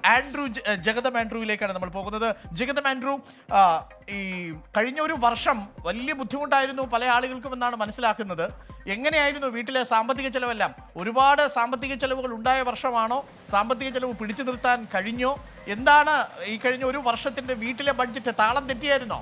Andrew ജ- ഏഹ് ജഗതം ആൻഡ്രൂവിലേക്കാണ് നമ്മൾ പോകുന്നത് ജഗതം ആൻഡ്രൂ ആ, ഈ കഴിഞ്ഞ ഒരു വർഷം വലിയ ബുദ്ധിമുട്ടായിരുന്നു പല ആളുകൾക്കും എന്നാണ് മനസ്സിലാക്കുന്നത് എങ്ങനെയായിരുന്നു വീട്ടിലെ സാമ്പത്തിക ചെലവെല്ലാം ഒരുപാട് സാമ്പത്തിക ചെലവുകൾ ഉണ്ടായ വർഷമാണോ സാമ്പത്തിക ചെലവ് പിടിച്ചു നിർത്താൻ കഴിഞ്ഞോ എന്താണ് ഈ കഴിഞ്ഞ ഒരു വർഷത്തിന്റെ വീട്ടിലെ ബഡ്ജറ്റ് താളം തെറ്റിയായിരുന്നോ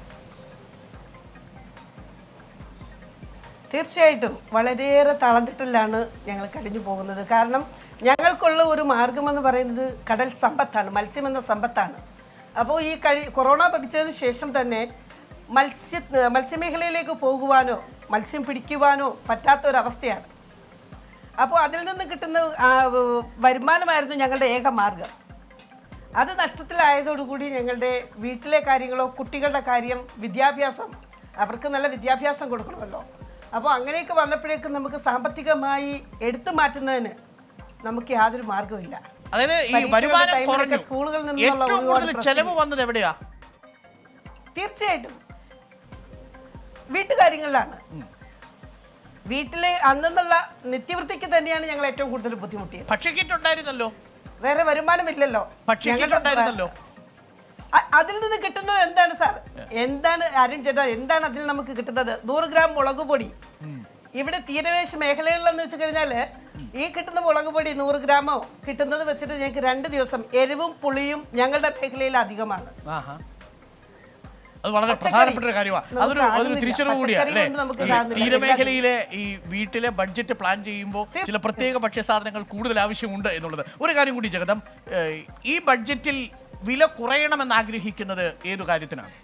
തീർച്ചയായിട്ടും വളരെയേറെ തളംതിട്ടലാണ് ഞങ്ങൾ കഴിഞ്ഞു പോകുന്നത് കാരണം ഞങ്ങൾക്കുള്ള ഒരു മാർഗമെന്ന് പറയുന്നത് കടൽ സമ്പത്താണ് മത്സ്യം എന്ന സമ്പത്താണ് അപ്പോൾ ഈ കഴി കൊറോണ പഠിച്ചതിന് ശേഷം തന്നെ മത്സ്യ മത്സ്യമേഖലയിലേക്ക് പോകുവാനോ മത്സ്യം പിടിക്കുവാനോ പറ്റാത്ത ഒരവസ്ഥയാണ് അപ്പോൾ അതിൽ നിന്ന് കിട്ടുന്ന ആ, വരുമാനമായിരുന്നു ഞങ്ങളുടെ ഏക മാർഗം അത് നഷ്ടത്തിലായതോടുകൂടി ഞങ്ങളുടെ വീട്ടിലെ കാര്യങ്ങളോ കുട്ടികളുടെ കാര്യം വിദ്യാഭ്യാസം അവർക്ക് നല്ല വിദ്യാഭ്യാസം കൊടുക്കണമല്ലോ അപ്പോൾ അങ്ങനെയൊക്കെ വന്നപ്പോഴേക്കും നമുക്ക് സാമ്പത്തികമായി എടുത്തു മാറ്റുന്നതിന് നമുക്ക് യാതൊരു മാർഗമില്ല അതായത് ഈ പരീക്ഷയുടെ വരുമാനം ടൈമിലൊക്കെ കുറഞ്ഞു സ്കൂളുകളിൽ നിന്നുള്ള ഏറ്റവും ഒരുപാട് കൂടുതൽ ചെലവ് വന്നത് എവിടെയാ തീർച്ചയായിട്ടും വീട്ടുകാര്യങ്ങളിലാണ് വീട്ടിലെ അന്നെന്നുള്ള നിത്യവൃത്തിക്ക് തന്നെയാണ് ഞങ്ങൾ ഏറ്റവും കൂടുതൽ ബുദ്ധിമുട്ടിയത് ഭക്ഷ്യക്കിറ്റ് ഉണ്ടായിരുന്നല്ലോ വേറെ വരുമാനമില്ലല്ലോ ഭക്ഷ്യക്കിറ്റ് ഉണ്ടായിരുന്നല്ലോ അ- അതിൽ നിന്ന് കിട്ടുന്നത് എന്താണ് സാർ എന്താണ് അരുൺ ചേട്ടാ എന്താണ് അതിൽ നമുക്ക് കിട്ടുന്നത് നൂറ് ഗ്രാം മുളക് പൊടി ഇവിടെ തീരദേശ മേഖലകളിലെന്ന് വെച്ച് കഴിഞ്ഞാൽ ഈ കിട്ടുന്ന മുളക് പൊടി നൂറ് ഗ്രാമോ കിട്ടുന്നത് വെച്ചിട്ട് ഞങ്ങൾക്ക് രണ്ട് ദിവസം എരിവും പുളിയും ഞങ്ങളുടെ മേഖലയിൽ അധികമാണ് ആഹാ. അത് വളരെ പച്ചക്കറി പ്രധാനപ്പെട്ട ഒരു കാര്യമാണ് നമുക്ക് അതൊരു അതൊരു ആകുന്നില്ല. തിരിച്ചറിവ് കൂടിയാണ് പച്ചക്കറി അല്ലേ കൊണ്ട് നമുക്ക് ഈ കാണുന്നില്ല. തീരമേഖലയിലെ ഈ വീട്ടിലെ ബഡ്ജറ്റ് പ്ലാൻ ചെയ്യുമ്പോൾ ചില പ്രത്യേക ഭക്ഷ്യസാധനങ്ങൾ കൂടുതൽ ആവശ്യമുണ്ട് എന്നുള്ളത് ഒരു കാര്യം കൂടി ജഗതം ഏഹ്, ഈ ബഡ്ജറ്റിൽ വില കുറയണമെന്ന് ആഗ്രഹിക്കുന്നത് ഏതു കാര്യത്തിനാണ്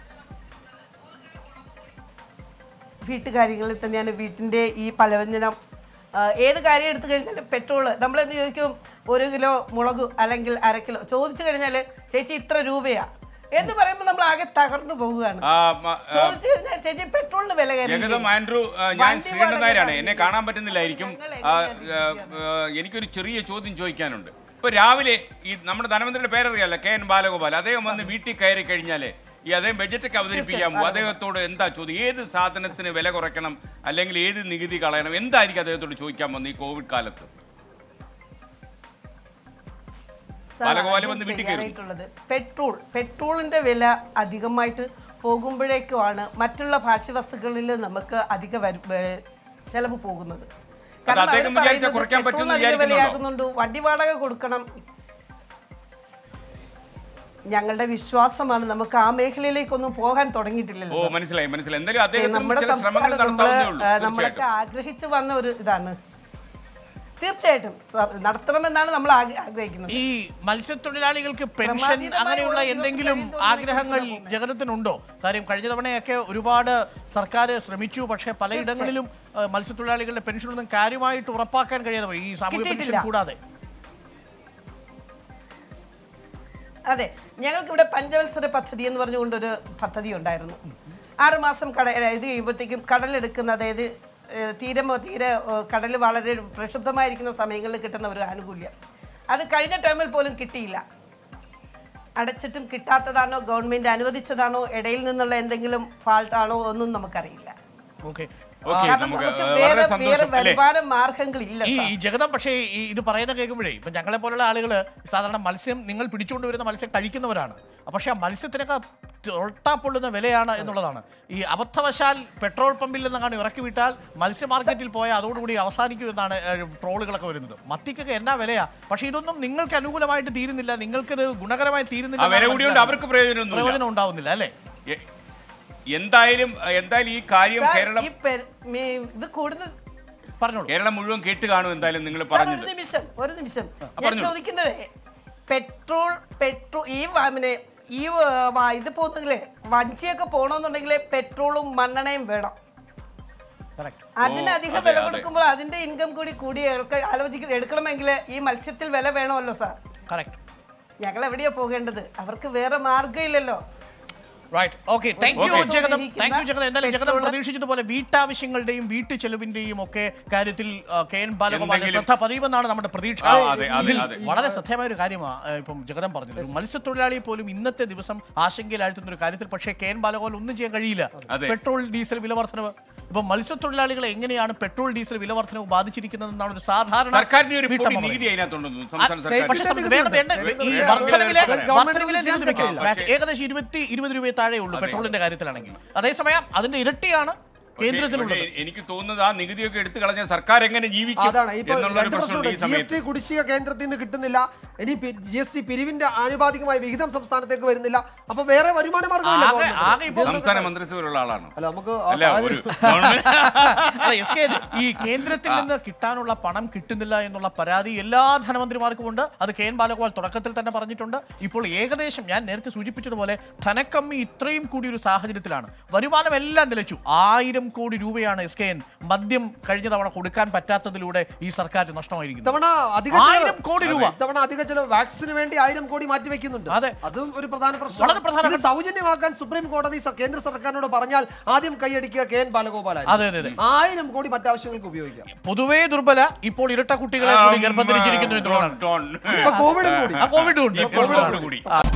വീട്ടുകാര്യങ്ങളിൽ തന്നെയാണ് വീട്ടിൻ്റെ ഈ പലവ്യഞ്ജനം ആ, ഏത് കാര്യം എടുത്തു കഴിഞ്ഞാൽ പെട്രോള് നമ്മളെന്ത് ചോദിക്കും ഒരു കിലോ മുളക് അല്ലെങ്കിൽ അര കിലോ ചോദിച്ചു കഴിഞ്ഞാൽ ചേച്ചി ഇത്ര രൂപയാ എന്ന് പറയുമ്പോൾ നമ്മൾ ആകെ തകർന്നു പോവുകയാണ് ആ, മ- ആ, ചോദിച്ചു കഴിഞ്ഞാൽ ചേച്ചി പെട്രോളിന് വില കയറി ജഗതം ആൻഡ്രു ആ, ഞാൻ വണ്ടി ശ്രീകണ്ഠൻ വാടക നായരാണ് എന്നെ കാണില്ല. കാണാൻ പറ്റുന്നില്ലായിരിക്കും ഞങ്ങൾ ആ, എങ്ങനെയാണ് ആ, ആ, എനിക്കൊരു ചെറിയ ചോദ്യം ചോദിക്കാനുണ്ട് ഇപ്പൊ രാവിലെ ഈ നമ്മുടെ ധനമന്ത്രിയുടെ പേരറിയാലോ കെ എൻ ബാലഗോപാൽ അദ്ദേഹം വന്ന് വീട്ടിൽ കയറി കഴിഞ്ഞാലേ ഈ അദ്ദേഹം ബഡ്ജറ്റൊക്കെ അവതരിപ്പിക്കാൻ പോകും അദ്ദേഹത്തോട് എന്താ ചോദ്യം ഏത് സാധനത്തിന് വില കുറയ്ക്കണം അല്ലെങ്കിൽ ഏത് നികുതി കളയണം എന്തായിരിക്കും അദ്ദേഹത്തോട് ചോദിക്കാൻ വന്നത് ഈ കോവിഡ് കാലത്ത് സാർ, ബാലഗോപാൽ ആദ്യം വന്ന് വീട്ടിൽ കയറി. ചെയ്യാനായിട്ടുള്ളത് പെട്രോൾ പെട്രോളിന്റെ വില അധികമായിട്ട് പോകുമ്പോഴേക്കുമാണ് മറ്റുള്ള ഭക്ഷ്യവസ്തുക്കളിൽ നമുക്ക് അധിക വരു- ഏ, ചെലവ് പോകുന്നത് കാരണം അദ്ദേഹം അവര് വിചാരിച്ചാൽ പറയുന്നത് കുറയ്ക്കാൻ പറ്റുമെന്ന് പെട്രോളിന് അധിക വിചാരിക്കുന്നുണ്ടോ? വിലയാകുന്നുണ്ട് വണ്ടി വാടക കൊടുക്കണം ഞങ്ങളുടെ വിശ്വാസമാണ് നമുക്ക് ആ മേഖലയിലേക്കൊന്നും പോകാൻ ഓ തുടങ്ങിയിട്ടില്ലല്ലോ മനസ്സിലായി മനസ്സിലായി എന്തായാലും അദ്ദേഹത്തിന് നമ്മുടെ ചില ശ്രമങ്ങൾ സംസ്ഥാനം നമ്മള് നടത്താവുന്നേ ഉള്ളൂ ഏ, നമ്മളൊക്കെ തീർച്ചയായിട്ടും ആഗ്രഹിച്ചു വന്ന ഒരു ഇതാണ് തീർച്ചയായിട്ടും സ- നടത്തണമെന്നാണ് നമ്മൾ ആഗ്ര- ആഗ്രഹിക്കുന്നത് ഈ മത്സ്യത്തൊഴിലാളികൾക്ക് പെൻഷൻ ക്രമാതീതമായി അങ്ങനെയുള്ള ഓരോ ദിവസം എന്തെങ്കിലും കഴിയുന്തോറും ആഗ്രഹങ്ങൾ ഇതിലേക്ക് ജഗതത്തിനുണ്ടോ കാര്യം കഴിഞ്ഞ തവണയൊക്കെ ഒരുപാട് സർക്കാർ ശ്രമിച്ചു പക്ഷേ പലയിടങ്ങളിലും ഏഹ്, മത്സ്യത്തൊഴിലാളികളുടെ പെൻഷനൊന്നും കാര്യമായിട്ട് ഉറപ്പാക്കാൻ കഴിയാതെ പോയി ഈ സാമൂഹ്യ പെൻഷൻ കിട്ടിയിട്ടില്ല. കൂടാതെ അതെ ഞങ്ങൾക്ക് ഇവിടെ പഞ്ചവത്സര പദ്ധതി എന്ന് പറഞ്ഞുകൊണ്ടൊരു പദ്ധതി ഉണ്ടായിരുന്നു ആറ് മാസം കട ഇത് കഴിയുമ്പോഴത്തേക്കും കടലെടുക്കുന്ന അതായത് ഏഹ്, തീരം തീരെ കടൽ വളരെ പ്രക്ഷുബ്ധമായിരിക്കുന്ന സമയങ്ങളിൽ കിട്ടുന്ന ഒരു ആനുകൂല്യം അത് കഴിഞ്ഞ ടൈമിൽ പോലും കിട്ടിയില്ല അടച്ചിട്ടും കിട്ടാത്തതാണോ ഗവൺമെന്റ് അനുവദിച്ചതാണോ ഇടയിൽ നിന്നുള്ള എന്തെങ്കിലും ഫാൾട്ടാണോ ഒന്നും നമുക്കറിയില്ല ഓക്കെ ഓക്കെ കാരണം നമുക്ക് നമുക്ക് വളരെ വേറെ വേറെ സന്തോഷം അല്ലേ വരുമാന മാർഗങ്ങളില്ല ഈ സാർ. ഈ ജഗതം പക്ഷേ ഈ ഇത് പറയുന്ന കേൾക്കുമ്പോഴേ ഇപ്പം ഞങ്ങളെ പോലുള്ള ആളുകൾ സാധാരണ മത്സ്യം നിങ്ങൾ പിടിച്ചുകൊണ്ട് വരുന്ന മത്സ്യം കഴിക്കുന്നവരാണ് പക്ഷേ ആ മത്സ്യത്തിനൊക്കെ തൊട്ടാപ്പൊള്ളുന്ന വിലയാണ് എന്നുള്ളതാണ് ഈ അബദ്ധവശാൽ പെട്രോൾ പമ്പിൽ നിന്നങ്ങാണ് ഇറക്കി വിട്ടാൽ മത്സ്യ മാർക്കറ്റിൽ പോയാൽ അതോടുകൂടി അവസാനിക്കും എന്നാണ് ഏഹ്, ട്രോളുകളൊക്കെ വരുന്നത് മത്തിക്കൊക്കെ എന്നാ വിലയാ പക്ഷേ ഇതൊന്നും നിങ്ങൾക്ക് അനുകൂലമായിട്ട് തീരുന്നില്ല നിങ്ങൾക്കിത് ഗുണകരമായി തീരുന്നില്ല ആ വില എന്നാണ് കൂടിയോണ്ട് മനസ്സിലാക്കുന്നത്. അവർക്ക് പ്രയോജനമൊന്നുമില്ല പ്രയോജനം ഉണ്ടാവുന്നില്ല അല്ലേ എ- എന്തായാലും എന്തായാലും ഈ കാര്യം സാർ, കേരളം ഈ പെ- മീ- ഇത് കൂടുതൽ പറഞ്ഞോളൂ കേരളം മുഴുവൻ കേട്ട് കാണും എന്തായാലും നിങ്ങൾ സാർ, ഒരു പറഞ്ഞത് നിമിഷം ഒരു നിമിഷം ഞാൻ പറഞ്ഞോളൂ. ചോദിക്കുന്നത് പെട്രോൾ പെട്രോൾ ഈ വാമിനെ ഈ വ- വ- ഇത് പോകുന്നെങ്കിലേ വഞ്ചിയൊക്കെ പോകണമെന്നുണ്ടെങ്കിൽ പെട്രോളും മണ്ണെണ്ണയും വേണം കറക്റ്റ് അതിന് അധികം അതെ, വില അതെ. കൊടുക്കുമ്പോൾ അതിന്റെ ഇൻകം കൂടി കൂടി ആലോചിക്ക എടുക്കണമെങ്കിൽ ഈ മത്സ്യത്തിൽ വില വേണമല്ലോ സാർ കറക്റ്റ് ഞങ്ങൾ എവിടെയാ പോകേണ്ടത് അവർക്ക് വേറെ മാർഗ്ഗമില്ലല്ലോ right okay thank you Okay. ജഗതം താങ്ക് യു ജഗതം എന്തായാലും ജഗതം പെട്രോള് പ്രതീക്ഷിച്ചതുപോലെ വീട്ടാവശ്യങ്ങളുടെയും വീട്ടു ചെലവിന്റെയും ഒക്കെ കാര്യത്തിൽ ആ, കെ എൻ ബാലഗോപാൽ എന്തെങ്കിലും- ശ്രദ്ധ പതിയുമെന്നാണ് നമ്മുടെ പ്രതീക്ഷ ആ, അതെ, അതെ, ഇതിൽ അതെ. വളരെ ശ്രദ്ധേയമായ ഒരു കാര്യമാണ് ഇപ്പം ജഗതം പറഞ്ഞത് ഒരു മത്സ്യത്തൊഴിലാളിയെ പോലും ഇന്നത്തെ ദിവസം ആശങ്കയിലാഴ്ത്തുന്ന ഒരു കാര്യത്തിൽ പക്ഷേ കെ എൻ ബാലഗോപാൽ ഒന്നും ചെയ്യാൻ കഴിയില്ല അതെ. പെട്രോൾ ഡീസൽ വില വർധനവ് ഇപ്പൊ മത്സ്യത്തൊഴിലാളികളെ എങ്ങനെയാണ് പെട്രോൾ ഡീസൽ വില വർധനവ് ബാധിച്ചിരിക്കുന്നതെന്നാണ് ഒരു സാധാരണ സർക്കാരിന് ഒരു വീട്ടമ്മ പൊടി പറയുന്നത്. നികുതി അതിനകത്തുണ്ടെന്ന് ആ, സംസ്ഥാന സ്റ്റേറ്റ് പക്ഷേ സർക്കാർ സം- വേണ്ട, വേണ്ട, സ്റ്റേറ്റ് ഈ സ്റ്റേറ്റ് വർധനവിലെ ഗവൺമെന്റ് വർധനവിലെ ചെയ്യാൻ നികുതി വെക്കാം. പറ്റില്ല. ഏകദേശം ഇരുപത്തി ഇരുപത് രൂപയെ താഴെ ഉള്ളൂ പെട്രോളിന്റെ കാര്യത്തിലാണെങ്കിൽ അതേസമയം അതിന്റെ ഇരട്ടിയാണ് പക്ഷേ- കേന്ദ്രത്തിലുള്ളത് പക്ഷേ എനിക്ക് തോന്നുന്നത് ആ നികുതിയൊക്കെ എടുത്തു കളഞ്ഞ സർക്കാർ എങ്ങനെ ജീവിക്കും അതാണ് ഇപ്പൊ എന്നുള്ളൊരു രണ്ട് പ്രശ്നമുണ്ട് പ്രശ്നമുണ്ട് ഈ ജി എസ് ടി സമയത്ത് കുടിശ്ശിക കേന്ദ്രത്തിൽ നിന്ന് കിട്ടുന്നില്ല ഇനി ജി എസ് ടി പിരിവിന്റെ ആനുപാതികമായ വിഹിതം സംസ്ഥാനത്തേക്ക് വരുന്നില്ല അപ്പൊ വേറെ വരുമാന മാർഗമില്ല ആകെ- ഗവൺമെന്റിന്. ആകെ ഇപ്പോൾ സംസ്ഥാന മന്ത്രിസഭയിലുള്ള ആളാണ് അല്ല നമുക്ക് ആ അല്ല ഒരു സാഹചര്യം- ഗവൺമെന്റ് അല്ല, എസ് കെ, ഈ കേന്ദ്രത്തിൽ നിന്ന് കിട്ടാനുള്ള പണം കിട്ടുന്നില്ല എന്നുള്ള പരാതി എല്ലാ ധനമന്ത്രിമാർക്കും ഉണ്ട് അത് കെ എൻ ബാലഗോപാൽ തുടക്കത്തിൽ തന്നെ പറഞ്ഞിട്ടുണ്ട് ഇപ്പോൾ ഏകദേശം ഞാൻ നേരത്തെ സൂചിപ്പിച്ചതുപോലെ ധനക്കമ്മി ഇത്രയും കൂടി ഒരു സാഹചര്യത്തിലാണ് വരുമാനം എല്ലാം നിലച്ചു ആയിരം കോടി രൂപയാണ് എസ് കെ എൻ മദ്യം കഴിഞ്ഞ തവണ കൊടുക്കാൻ പറ്റാത്തതിലൂടെ ഈ സർക്കാർ നഷ്ടമായിരിക്കുന്നത് ഇത്തവണ അധിക ചെലവ്- ആയിരം കോടി രൂപ ഇത്തവണ അധിക ചെലവ് വാക്സിന് വേണ്ടി ആയിരം കോടി മാറ്റി വെക്കുന്നുണ്ട് അതെ. അതും ഒരു പ്രധാന വളരെ പ്രശ്നം പ്രധാനപ്പെട്ട- ഇത് സൗജന്യമാക്കാൻ സുപ്രീം കോടതി സ- കേന്ദ്ര സർക്കാരിനോട് പറഞ്ഞാൽ ആദ്യം കൈയടിക്കുക കെ എൻ ബാലഗോപാൽ അതെ അതെ അതെ ആയിരം കോടി മറ്റാവശ്യങ്ങൾക്ക് ഉപയോഗിക്കാം പൊതുവേ ദുർബല ഇപ്പോൾ ഇരട്ട കുട്ടികളെ കൂടി ഗർഭം ധരിച്ചിരിക്കുന്നു എന്നുള്ളതാണ് ടോൺ ഇപ്പൊ കോവിഡും കൂടി ആ കോവിഡ് ഉണ്ട് ഇപ്പോൾ കോവിഡ് കൂടി